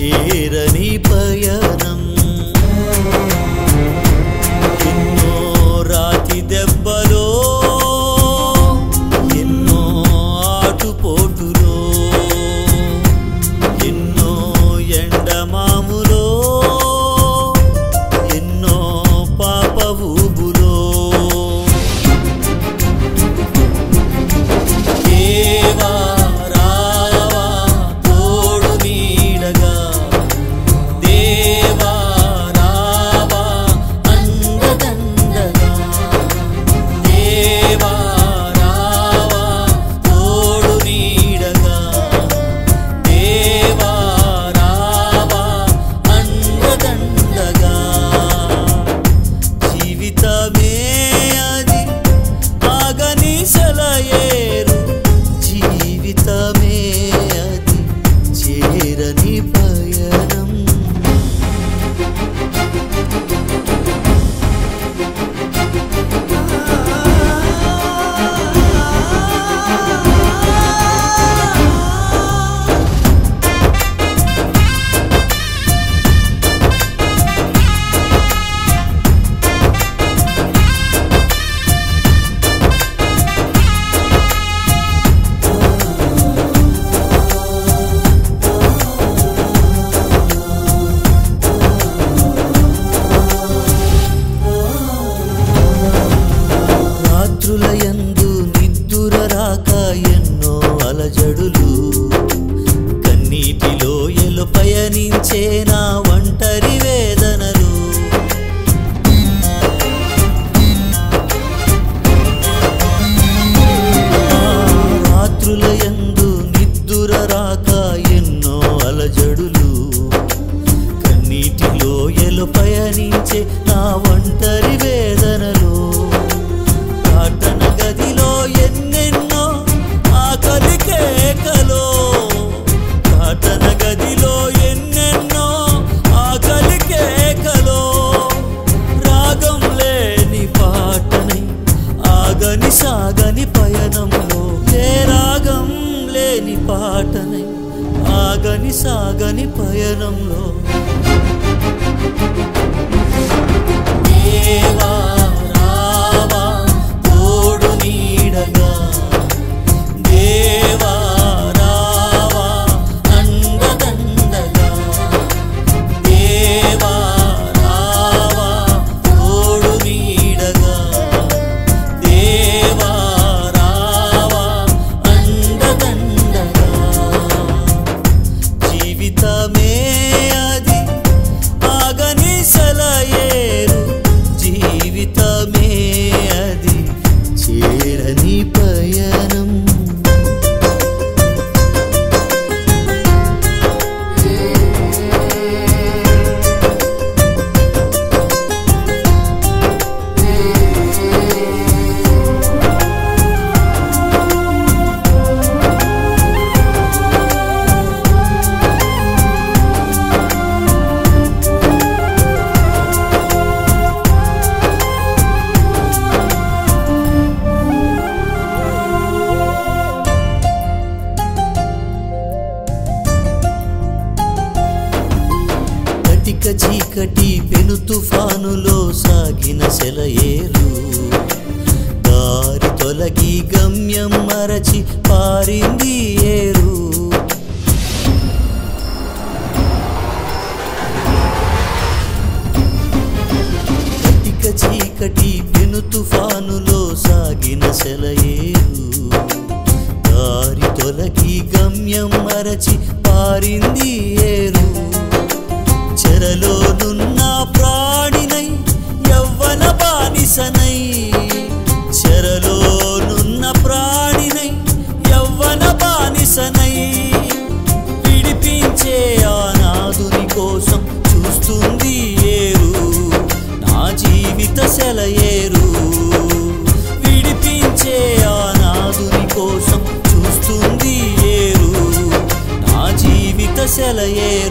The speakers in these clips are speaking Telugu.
చేరని పయనం ఎన్నో రాతి దెబ్బలో ఎన్నో ఆటుపోటులో ఎన్నో ఎండమాములో ఎన్నో పాప ఊబులో దేవా రావా తోడు నీడగా దేవా రావా అండదండగా దేవా రావా తోడు నీడగా దేవా రావా అండదండగా జీవితమే అది ఆగని సెలయేరు జీవితమే అది చేరని పయనం రాత్రులయందు నిద్దుర రాక ఎన్నో అలజడులు కన్నీటిలో ఎలు పయనించే నా ఒంటరి వేదనలు ఆ రాత్రులయందు నిద్దుర రాక ఎన్నో అలజడులు కన్నీటిలో ఎలు పయనించే నా ఒంటరి వేదనలు ప్రార్థన గదిలో ఎన్నెన్నో ఆకలి కేకలో ప్రార్థన గదిలో ఎన్నెన్నో ఆకలి కేకలో రాగం లేని పాటనై ఆగని సాగని పయనంలో ఏ రాగం లేని పాటనై ఆగని సాగని పయనంలో దేవా రావా తోడు నీడగా దేవా రావా అండదండగా దేవా రావా తోడు నీడగా దేవా రావా అండదండగా జీవితమే అది ఆగని సెలయేరు జీవితమే అది చేరని పయనం కటిక చీకటి పెను తుఫానులో సాగిన సెలయేరు దారి తొలగి గమ్యం మరచి పారింది ఏరు కటిక చీకటి పెను తుఫానులో సాగిన సెలయేరు దారి తొలగి గమ్యం మరచి పారింది ఏరు చెరలోనున్న ప్రాణినై యవ్వన బానిసనై చెరలోనున్న ప్రాణినై యవ్వన బానిసనై విడిపించే ఆనాదుని కోసం చూస్తుంది ఏరు నా జీవిత సెలయేరు విడిపించే ఆనాదుని కోసం చూస్తుంది ఏరు నా జీవిత సెలయేరు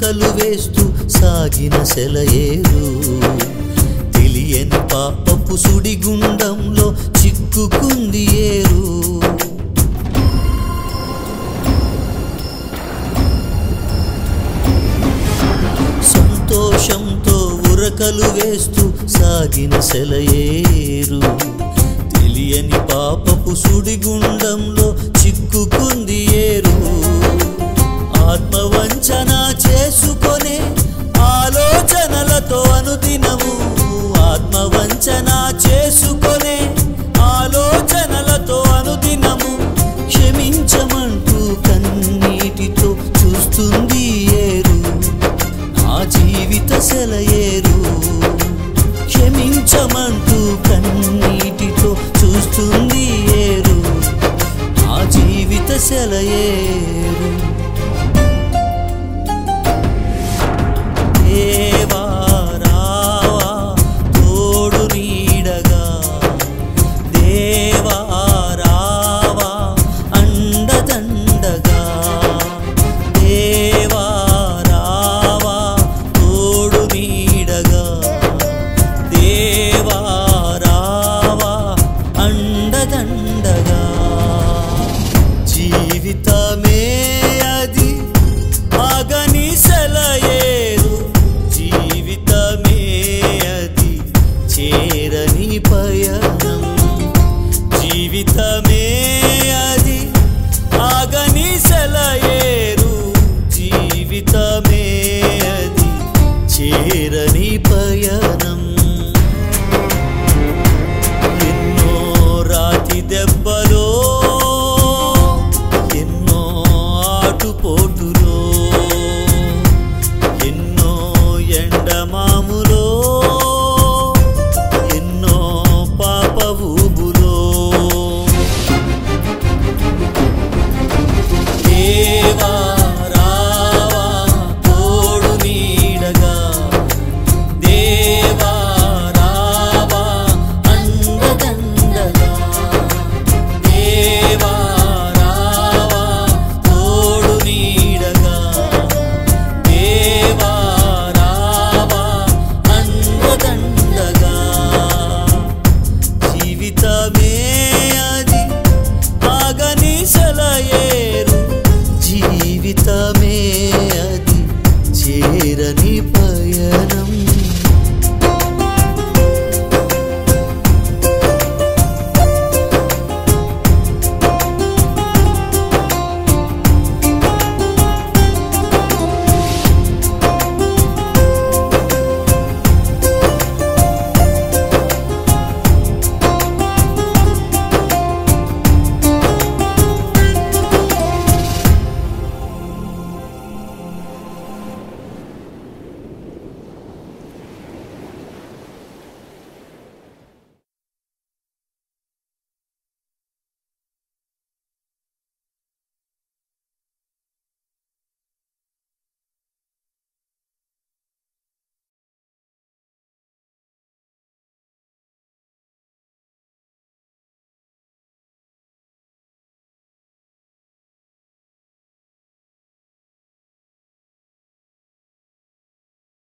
ఉరకలు వేస్తూ సాగిన సెలయేరు తెలియని పాపపు సుడిగుండంలో చిక్కుకుంది ఏరు సంతోషంతో ఉరకలు వేస్తూ సాగిన సెలయేరు తెలియని పాపపు సుడిగుండంలో చిక్కుకుంది ఏరు ఆత్మవంచన చేసుకొనే ఆలోచనలతో అనుదినము ఆత్మవంచన చేసుకొనే ఆలోచనలతో అనుదినము క్షమించమంటూ కన్నీటితో చూస్తుంది ఏరు నా జీవిత సెలయేరు క్షమించమంటూ కన్నీటితో చూస్తుంది ఏరు నా జీవిత సెలయేరు